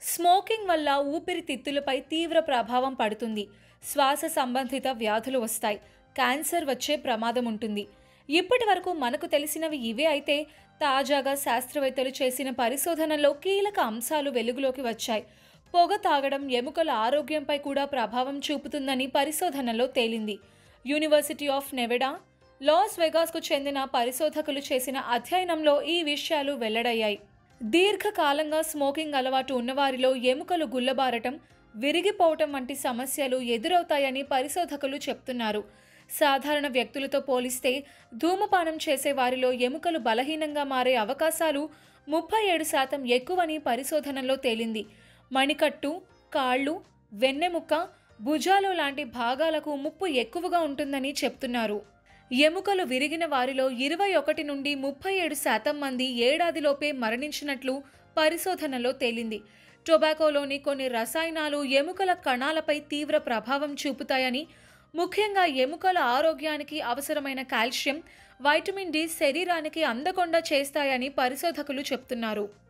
smoking వల్ల ఊపిరితిత్తులపై తీవ్ర ప్రభావం పడుతుంది శ్వాస సంబంధిత వ్యాధులు వస్తాయి క్యాన్సర్ వచ్చే ప్రమాదం ఉంటుంది ఇప్పటి వరకు మనకు తెలిసినవి ఇవే అయితే తాజాగా శాస్త్రవేత్తలు చేసిన పరిశోధనలో కీలక అంశాలు వెలుగులోకి వచ్చాయి పొగ తాగడం ఎముకల ఆరోగ్యంపై కూడా ప్రభావం చూపుతుందని పరిశోధనలో తేలింది యూనివర్సిటీ ఆఫ్ నెవెడా లాస్ వెగాస్కు చెందిన పరిశోధకులు చేసిన అధ్యయనంలో ఈ విషయాలు వెల్లడయ్యాయి దీర్ఘకాలంగా స్మోకింగ్ అలవాటు ఉన్నవారిలో ఎముకలు గుల్లబారటం విరిగిపోవటం వంటి సమస్యలు ఎదురవుతాయని పరిశోధకులు చెప్తున్నారు సాధారణ వ్యక్తులతో పోలిస్తే ధూమపానం చేసే వారిలో ఎముకలు బలహీనంగా మారే అవకాశాలు ముప్పై ఏడు శాతం ఎక్కువని పరిశోధనలో తేలింది మణికట్టు కాళ్ళు వెన్నెముక్క భుజాలు లాంటి భాగాలకు ముప్పు ఎక్కువగా ఉంటుందని చెప్తున్నారు ఎముకలు విరిగిన వారిలో ఇరవై ఒకటి నుండి ముప్పై ఏడు శాతం మంది ఏడాదిలోపే మరణించినట్లు పరిశోధనలో తేలింది టొబాకోలోని కొన్ని రసాయనాలు ఎముకల కణాలపై తీవ్ర ప్రభావం చూపుతాయని ముఖ్యంగా ఎముకల ఆరోగ్యానికి అవసరమైన కాల్షియం వైటమిన్ డి శరీరానికి అందకుండా చేస్తాయని పరిశోధకులు చెప్తున్నారు